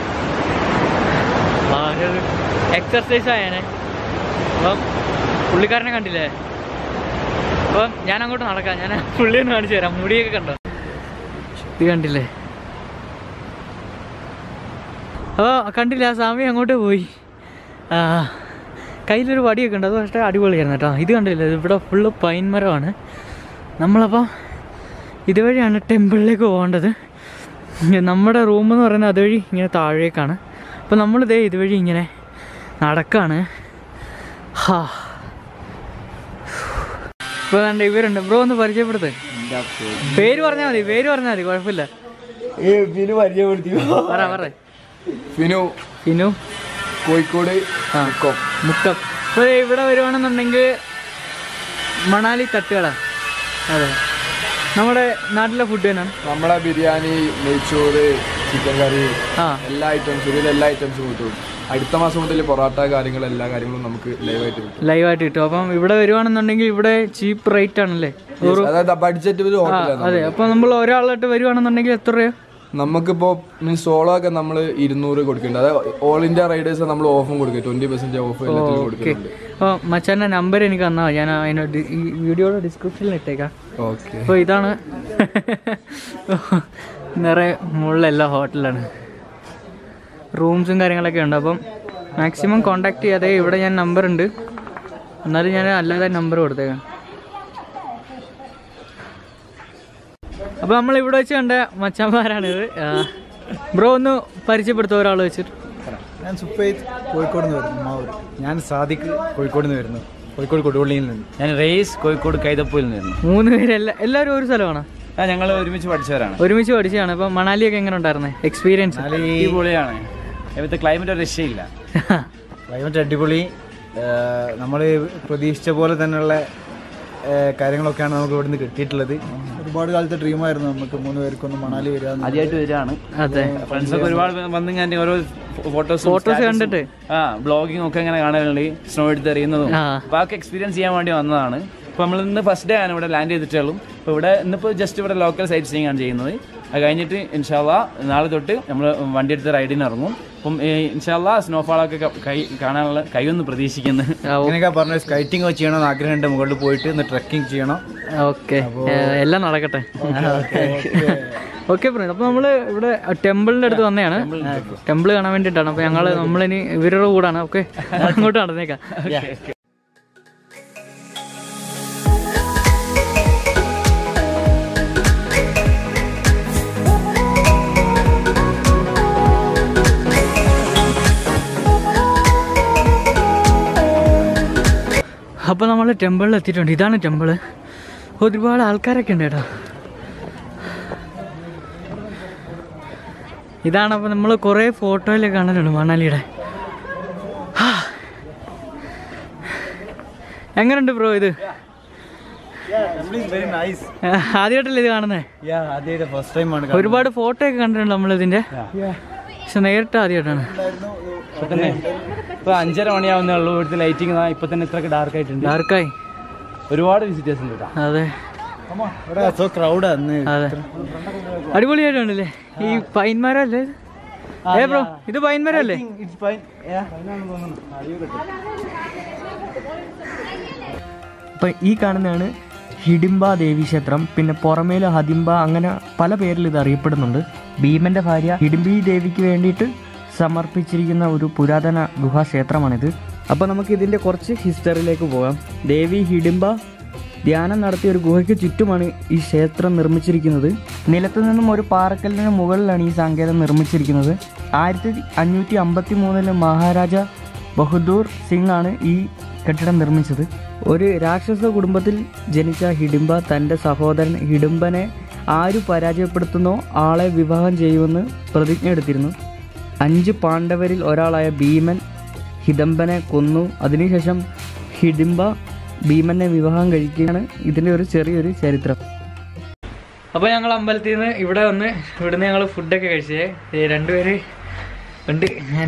എക്സർസൈസ് ആയേനെ അപ്പം പുള്ളിക്കാരനെ കണ്ടില്ലേ അപ്പം ഞാൻ അങ്ങോട്ട് നടക്കാം ഞാൻ പുള്ളി ഒന്ന് കാണിച്ചു തരാം മുടിയൊക്കെ കണ്ടോ ഇത് കണ്ടില്ലേ അപ്പോൾ കണ്ടില്ല ആ സ്വാമി അങ്ങോട്ട് പോയി ആ കയ്യിലൊരു വടിയൊക്കെ ഉണ്ട് അത് പക്ഷേ അടിപൊളിയായിരുന്നു കേട്ടോ ഇത് കണ്ടില്ല ഇവിടെ ഫുള്ള് പൈൻ മരമാണ് നമ്മളപ്പോൾ ഇതുവഴിയാണ് ടെമ്പിളിലേക്ക് പോകേണ്ടത് നമ്മുടെ റൂം എന്ന് പറയുന്നത് അതുവഴി ഇങ്ങനെ താഴേക്കാണ് അപ്പോൾ നമ്മളിതേ ഇതുവഴി ഇങ്ങനെ നടക്കാണ് ഹാ ഇപ്പോൾ കണ്ട ഇവരുണ്ട് ബ്രോ ഒന്ന് പരിചയപ്പെടുത്ത് പേര് പറഞ്ഞാൽ മതി പേര് പറഞ്ഞാൽ മതി കുഴപ്പമില്ല ഫിനു പരിചയപ്പെടുത്തി പറ പറ ഫിനു ഫിനു കോഴിക്കോട് ആ മുക്കം ഇപ്പോൾ ഇവിടെ വരുവാണെന്നുണ്ടെങ്കിൽ മണാലി തട്ടുകട അതെ നമ്മുടെ നാട്ടിലെ ഫുഡ് തന്നെയാണ് നമ്മളെ ബിരിയാണി നെയ്ച്ചോറ് ചിക്കൻ കറി ആ എല്ലാ ഐറ്റംസും ഇതിൽ എല്ലാ ഐറ്റംസും കിട്ടും അടുത്ത മാസം മുതൽ പൊറോട്ട കാര്യങ്ങൾ എല്ലാ കാര്യങ്ങളും നമുക്ക് ലൈവായിട്ട് കിട്ടും ലൈവായിട്ട് കിട്ടും അപ്പം ഇവിടെ വരുവാണെന്നുണ്ടെങ്കിൽ ഇവിടെ ചീപ്പ് റേറ്റ് ആണല്ലേ അതായത് ബഡ്ജറ്റ് ഒരു ആ ഹോട്ടലാണ് അതെ അപ്പം നമ്മൾ ഒരാളായിട്ട് വരുവാണെന്നുണ്ടെങ്കിൽ എത്ര രൂപ നമുക്കിപ്പോ മീൻസ് സോളോ ഒക്കെ നമ്മൾ ഇരുന്നൂറ് കൊടുക്കുന്നുണ്ട് അതായത് ഓൾ ഇന്ത്യ റൈഡേഴ്സ് നമ്മൾ ഓഫും കൊടുക്കും ട്വന്റി പെർസെന്റ് ഓഫ് എല്ലാത്തിലും ഓക്കെ കൊടുക്കുന്നുണ്ട് അപ്പോൾ മച്ചാൻ്റെ നമ്പർ എനിക്ക് തന്നാൽ മതി. ഞാൻ അതിന് ഡി- ഈ വീഡിയോയുടെ ഡിസ്ക്രിപ്ഷനിൽ ഇട്ടേക്കാം ഓക്കെ അപ്പോൾ ഇതാണ് നിറയെ മുകളിലെല്ലാം ഹോട്ടലാണ് റൂംസും കാര്യങ്ങളൊക്കെ ഉണ്ട് അപ്പം മാക്സിമം കോണ്ടാക്ട് ചെയ്യാതെ ഇവിടെ ഞാൻ നമ്പർ ഉണ്ട് എന്നാലും ഞാൻ അല്ലാതെ നമ്പർ കൊടുത്തേക്കാം അപ്പോൾ നമ്മൾ ഇവിടെ വെച്ച് കണ്ട മച്ചന്മാരാണിത് ബ്രോ ഒന്ന് പരിചയപ്പെടുത്തുക ഒരാൾ വെച്ചിട്ട് ഞാൻ സുഫൈദ് കോഴിക്കോട് നിന്ന് വരുന്നു മാവൂർ ഞാൻ സാദിഖ് കോഴിക്കോട് നിന്ന് വരുന്നു കോഴിക്കോട് കൊടുവള്ളിയിൽ നിന്ന് ഞാൻ റേസ് കോഴിക്കോട് കൈതപ്പൂരിൽ നിന്ന് മൂന്ന് പേര് എല്ലാ എല്ലാവരും ഒരു സ്ഥലമാണ് ആ ഞങ്ങൾ ഒരുമിച്ച് പഠിച്ചവരാണ് ഒരുമിച്ച് പഠിച്ചതാണ് അപ്പം മണാലിയൊക്കെ എങ്ങനെ ഉണ്ടായിരുന്നേ എക്സ്പീരിയൻസ് അടിപൊളിയാണ് ഇവിടുത്തെ ക്ലൈമറ്റ് ഒരു രക്ഷയില്ല ക്ലൈമറ്റ് അടിപൊളി നമ്മൾ പ്രതീക്ഷിച്ച പോലെ തന്നെയുള്ള ഏഹ്, കാര്യങ്ങളൊക്കെയാണ് നമുക്ക് ഇവിടുന്ന് കിട്ടിയിട്ടുള്ളത് ഒരുപാട് കാലത്തെ ഡ്രീമായിരുന്നു നമുക്ക് മൂന്ന് പേർക്കൊന്ന് മണാലി വരിക ആദ്യമായിട്ട് വരികയാണ് അതെ ഫ്രണ്ട്സൊക്കെ ഒരുപാട് പേര് വന്ന് ഞാൻ ഓരോ ഫോട്ടോസ് Photos കണ്ടിട്ട്? ആ ബ്ലോഗിങ് ഒക്കെ ഇങ്ങനെ കാണാറുണ്ട് സ്നോ എടുത്ത് എറിയുന്നതും ആ. അപ്പൊ അതൊക്കെ എക്സ്പീരിയൻസ് ചെയ്യാൻ വേണ്ടി വന്നതാണ് അപ്പൊ നമ്മൾ ഇന്ന് ഫസ്റ്റ് ഡേ ആണ് ഇവിടെ ലാൻഡ് ചെയ്തിട്ടുള്ളൂ അപ്പൊ ഇവിടെ ഇന്നിപ്പോ ജസ്റ്റ് ഇവിടെ ലോക്കൽ സൈറ്റ് സീയിങ് ആണ് ചെയ്യുന്നത് അത് കഴിഞ്ഞിട്ട് ഇൻഷാല്ല നാളെ തൊട്ട് നമ്മൾ വണ്ടി എടുത്ത് റൈഡിന് ഇറങ്ങും അപ്പം ഇൻഷാല്ല സ്നോഫാളൊക്കെ കൈ കാണാനുള്ള കൈയൊന്ന് പ്രതീക്ഷിക്കുന്നു അങ്ങനെയൊക്കെ പറഞ്ഞ സ്കൈറ്റിംഗ് ചെയ്യണമെന്ന് ആഗ്രഹമുണ്ട് മുകളിൽ പോയിട്ട് ഒന്ന് ട്രക്കിംഗ് ചെയ്യണം ഓക്കെ എല്ലാം നടക്കട്ടെ ഓക്കെ ഫ്രണ്ട് അപ്പോൾ നമ്മൾ ഇവിടെ ടെമ്പിളിൻ്റെ അടുത്ത് വന്നതാണ് ടെമ്പിൾ കാണാൻ വേണ്ടിയിട്ടാണ് അപ്പോൾ ഞങ്ങൾ നമ്മളിനി ഇവരുടെ കൂടാണ് ഓക്കെ അങ്ങോട്ട് നടന്നേക്കാം അപ്പോൾ നമ്മൾ ടെമ്പിളിൽ എത്തിയിട്ടുണ്ട് ഇതാണ് ടെമ്പിള് ഒരുപാട് ആൾക്കാരൊക്കെ ഉണ്ട് കേട്ടോ ഇതാണ് അപ്പോൾ നമ്മൾ കുറേ ഫോട്ടോയിലൊക്കെ കാണലുണ്ട് മണാലിയുടെ ഹാ. എങ്ങനെയുണ്ട് ബ്രോ ഇത് വെരി നൈസ് ആദ്യമായിട്ടല്ലേ ഇത് കാണുന്നത് യാ ആദ്യമായിട്ട് ഫസ്റ്റ് ടൈം ആണ് ഒരുപാട് ഫോട്ടോ ഒക്കെ കണ്ടിട്ടുണ്ട് നമ്മൾ ഇതിന്റെ പക്ഷെ നേരിട്ട് ആദ്യമായിട്ടാണ് ഇപ്പൊ തന്നെ ഇപ്പൊ അഞ്ചര മണിയാവുന്നേ ഉള്ളൂ ഇവിടുത്തെ ലൈറ്റിംഗ് ഇപ്പൊ തന്നെ ഇത്രയൊക്കെ ഡാർക്ക് ആയിട്ടുണ്ട് ഡാർക്കായി ഒരുപാട് വിസിറ്റേഴ്സ് ഉണ്ട് കേട്ടോ അതെ ഇവിടെ സോ ക്രൗഡ് അന്ന് അതെ അടിപൊളിയായിട്ടുണ്ടല്ലേ ഈ പൈൻമരല്ലേ ഇത്? ഏ ബ്രോ ഇത് പൈൻമരല്ലേ ഇറ്റ്സ് ഫൈൻ യാ ഫൈനാണെന്ന് തോന്നുന്നു അപ്പൊ ഈ കാണുന്നതാണ് ഹിഡിംബ ദേവി ക്ഷേത്രം പിന്നെ പുറമേല് ഹദിംബ അങ്ങനെ പല പേരിൽ ഇത് അറിയപ്പെടുന്നുണ്ട് ഭീമന്റെ ഭാര്യ ഹിഡിംബി ദേവിക്ക് വേണ്ടിയിട്ട് സമർപ്പിച്ചിരിക്കുന്ന ഒരു പുരാതന ഗുഹാക്ഷേത്രമാണിത് അപ്പോൾ നമുക്ക് ഇതിൻ്റെ കുറച്ച് ഹിസ്റ്ററിയിലേക്ക് പോകാം ദേവി ഹിഡിംബ ധ്യാനം നടത്തിയ ഒരു ഗുഹയ്ക്ക് ചുറ്റുമാണ് ഈ ക്ഷേത്രം നിർമ്മിച്ചിരിക്കുന്നത് നിലത്തു നിന്നും ഒരു പാറക്കല്ലിന് മുകളിലാണ് ഈ സങ്കേതം നിർമ്മിച്ചിരിക്കുന്നത് ആയിരത്തി അഞ്ഞൂറ്റി അമ്പത്തി മൂന്നില് മഹാരാജ ബഹദൂർ സിംഗ് ആണ് ഈ കെട്ടിടം നിർമ്മിച്ചത് ഒരു രാക്ഷസ കുടുംബത്തിൽ ജനിച്ച ഹിഡിംബ തൻ്റെ സഹോദരൻ ഹിഡിംബനെ ആരു പരാജയപ്പെടുത്തുന്നോ ആളെ വിവാഹം ചെയ്യുമെന്ന് പ്രതിജ്ഞ എടുത്തിരുന്നു അഞ്ച് പാണ്ഡവരിൽ ഒരാളായ ഭീമൻ ഹിഡംബനെ കൊന്നു അതിനുശേഷം ഹിഡിംബ ഭീമനെ വിവാഹം കഴിക്കുകയാണ് ഇതിൻ്റെ ഒരു ചെറിയൊരു ചരിത്രം അപ്പോൾ ഞങ്ങൾ അമ്പലത്തിൽ നിന്ന് ഇവിടെ വന്ന് ഇവിടുന്ന് ഞങ്ങൾ ഫുഡൊക്കെ കഴിച്ചേ ഈ രണ്ടുപേര് ഉണ്ട് ഞാൻ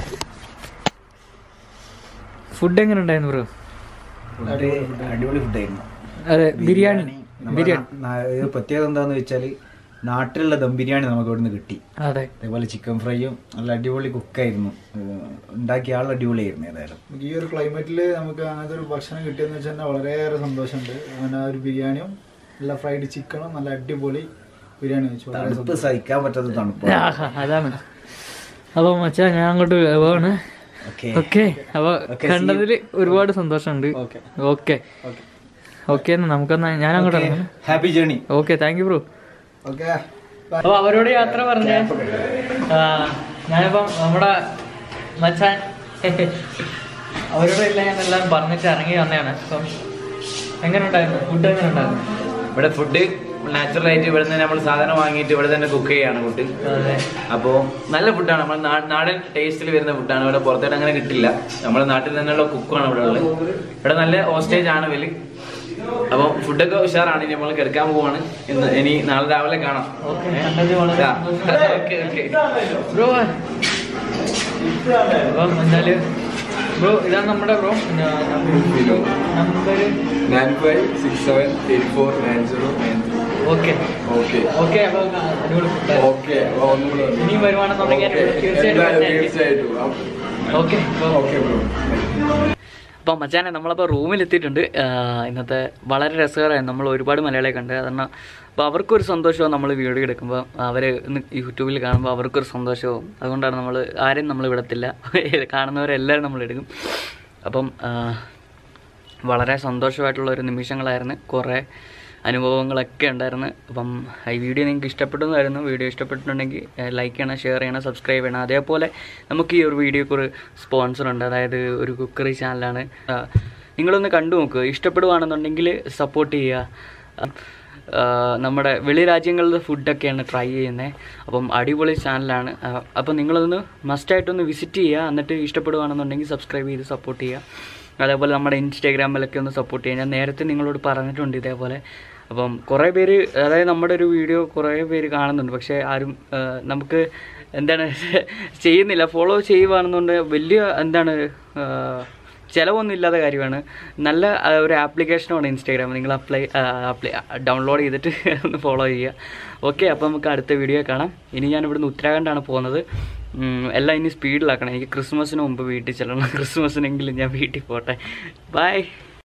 ഫുഡ് എങ്ങനെ ഉണ്ടായിരുന്നു ബ്രോ അടിപൊളി ഫുഡായിരുന്നു അതെ ബിരിയാണി ബിരിയാണി ഇത് പ്രത്യേകത എന്താന്ന് വെച്ചാല് നാട്ടിലുള്ള ദം ബിരിയാണി നമുക്ക് ഇവിടുന്ന് കിട്ടി അതെ അതേപോലെ ചിക്കൻ ഫ്രൈയും നല്ല അടിപൊളി കുക്കായിരുന്നു ഉണ്ടാക്കിയ ആൾ അടിപൊളിയായിരുന്നു ഏതായാലും ഈ ഒരു ക്ലൈമറ്റിൽ നമുക്ക് അങ്ങനത്തെ ഒരു ഭക്ഷണം കിട്ടിയെന്ന് വെച്ചാൽ തന്നെ വളരെയേറെ സന്തോഷമുണ്ട് അങ്ങനെ ആ ഒരു ബിരിയാണിയും നല്ല ഫ്രൈഡ് ചിക്കനും നല്ല അടിപൊളി ബിരിയാണി വെച്ചു വളരെ തണുപ്പ് സഹിക്കാൻ പറ്റാത്ത തണുപ്പ് ആഹാ, അതാണ് അപ്പോൾ മച്ചാ ഞാൻ അങ്ങോട്ട് പോവാണ് ഓക്കെ ഓക്കെ അപ്പോൾ കണ്ടതിൽ ഒരുപാട് സന്തോഷമുണ്ട് ഓക്കെ ഓക്കെ എന്നാ നമുക്കെന്നാ ഞാൻ അങ്ങോട്ട് ഇറങ്ങുന്നു happy journey okay thank you bro okay അപ്പൊ അവരോട് യാത്ര പറഞ്ഞേ ആ, ഞാനിപ്പം നമ്മുടെ മച്ചാൻ അവരോട് എല്ലാം ഞാൻ എല്ലാം പറഞ്ഞിട്ട് ഇറങ്ങി വന്നതാണ് അപ്പം എങ്ങനെ ഉണ്ടായിരുന്നു ഫുഡ് എങ്ങനെ ഉണ്ടായിരുന്നു ഇവിടെ ഫുഡ് നാച്ചുറൽ ആയിട്ട് ഇവിടെ നിന്ന് നമ്മൾ സാധനം വാങ്ങിയിട്ട് ഇവിടെ തന്നെ കുക്ക് ചെയ്യാണ് ഫുഡ് അതെ അപ്പോൾ നല്ല ഫുഡാണ് നമ്മൾ നാടൻ ടേസ്റ്റിൽ വരുന്ന ഫുഡാണ് ഇവിടെ പുറത്തോട്ട് അങ്ങനെ കിട്ടില്ല നമ്മുടെ നാട്ടിൽ തന്നെയുള്ള കുക്കാണ് ഇവിടെ ഉള്ളത് ഇവിടെ നല്ല ഹോസ്റ്റേജ് ആണ് ഇവര് അപ്പോൾ ഫുഡൊക്കെ ഉഷാറാണ് ഇനി നമ്മൾ കിടക്കാൻ പോവാണ് ഇന്ന് ഇനി നാളെ രാവിലെ കാണാം ഓക്കെ കണ്ടത് വളരെ ആ. സന്തോഷം. ഓക്കെ ഓക്കെ ബ്രോ അപ്പം എന്തായാലും ബ്രോ ഇതാണ് നമ്മുടെ bro number nine five six seven eight four nine zero nine three okay okay okay അപ്പൊ അടിപൊളി ഫുഡ് ഓക്കെ ഒന്നും കൂടെ ഇനിയും വരുവാണെന്നുണ്ടെങ്കിൽ Okay. തീർച്ചയായിട്ടും എന്തായാലും വരുന്നതായിരിക്കും. തീർച്ചയായിട്ടും ഓക്കെ ഓക്കെ ബ്രോ അപ്പം മച്ചാനെ നമ്മളപ്പോൾ റൂമിലെത്തിയിട്ടുണ്ട് ഇന്നത്തെ വളരെ രസകരമായിരുന്നു നമ്മൾ ഒരുപാട് മലയാളിയെ കണ്ട് കാരണം അപ്പോൾ അവർക്കൊരു സന്തോഷവും നമ്മൾ വീഡിയോ എടുക്കുമ്പോൾ അവർ യൂട്യൂബിൽ കാണുമ്പോൾ അവർക്കൊരു സന്തോഷവും അതുകൊണ്ടാണ് നമ്മൾ ആരെയും നമ്മൾ വിടത്തില്ല കാണുന്നവരെല്ലാവരും നമ്മൾ എടുക്കും അപ്പം ആ, വളരെ സന്തോഷമായിട്ടുള്ള ഒരു നിമിഷങ്ങളായിരുന്നു കുറേ അനുഭവങ്ങളൊക്കെ ഉണ്ടായിരുന്നു അപ്പം ഈ വീഡിയോ നിങ്ങൾക്ക് ഇഷ്ടപ്പെട്ടെന്നായിരുന്നു വീഡിയോ ഇഷ്ടപ്പെട്ടിട്ടുണ്ടെങ്കിൽ ലൈക്ക് ചെയ്യണം ഷെയർ ചെയ്യണം സബ്സ്ക്രൈബ് ചെയ്യണം അതേപോലെ നമുക്ക് ഈ ഒരു വീഡിയോക്ക് ഒരു സ്പോൺസർ ഉണ്ട് അതായത് ഒരു കുക്കറി ചാനലാണ് ആ, നിങ്ങളൊന്ന് കണ്ടു നോക്കുക ഇഷ്ടപ്പെടുവാണെന്നുണ്ടെങ്കിൽ സപ്പോർട്ട് ചെയ്യുക ആ, നമ്മുടെ വെളി രാജ്യങ്ങളിലെ ഫുഡൊക്കെയാണ് ട്രൈ ചെയ്യുന്നത് അപ്പം അടിപൊളി ചാനലാണ് ആ, അപ്പം നിങ്ങളൊന്ന് മസ്റ്റായിട്ടൊന്ന് വിസിറ്റ് ചെയ്യുക എന്നിട്ട് ഇഷ്ടപ്പെടുവാണെന്നുണ്ടെങ്കിൽ സബ്സ്ക്രൈബ് ചെയ്ത് സപ്പോർട്ട് ചെയ്യുക അതേപോലെ നമ്മുടെ ഇൻസ്റ്റാഗ്രാമിലൊക്കെ ഒന്ന് സപ്പോർട്ട് ചെയ്യുക ഞാൻ നേരത്തെ നിങ്ങളോട് പറഞ്ഞിട്ടുണ്ട് ഇതേപോലെ അപ്പം കുറേ പേര് അതായത് നമ്മുടെ ഒരു വീഡിയോ കുറേ പേര് കാണുന്നുണ്ട് പക്ഷേ ആരും ആ, നമുക്ക് എന്താണ് ചെയ്യുന്നില്ല ഫോളോ ചെയ്യുവാണെന്നുണ്ട് വലിയ എന്താണ് ആ, ചിലവൊന്നും ഇല്ലാത്ത കാര്യമാണ് നല്ല ആ, ഒരു ആപ്ലിക്കേഷനാണ് ഇൻസ്റ്റാഗ്രാം നിങ്ങൾ അപ്ലൈ അപ്ലൈ ഡൗൺലോഡ് ചെയ്തിട്ട് ഒന്ന് ഫോളോ ചെയ്യുക ഓക്കെ അപ്പോൾ നമുക്ക് അടുത്ത വീഡിയോ കാണാം ഇനി ഞാൻ ഇവിടുന്ന് ഉത്തരാഖണ്ഡാണ് പോകുന്നത് ഉം, എല്ലാം ഇനി സ്പീഡിലാക്കണം എനിക്ക് ക്രിസ്മസിന് മുമ്പ് വീട്ടിൽ ചെല്ലണം ക്രിസ്മസിനെങ്കിലും ഞാൻ വീട്ടിൽ പോട്ടെ ബൈ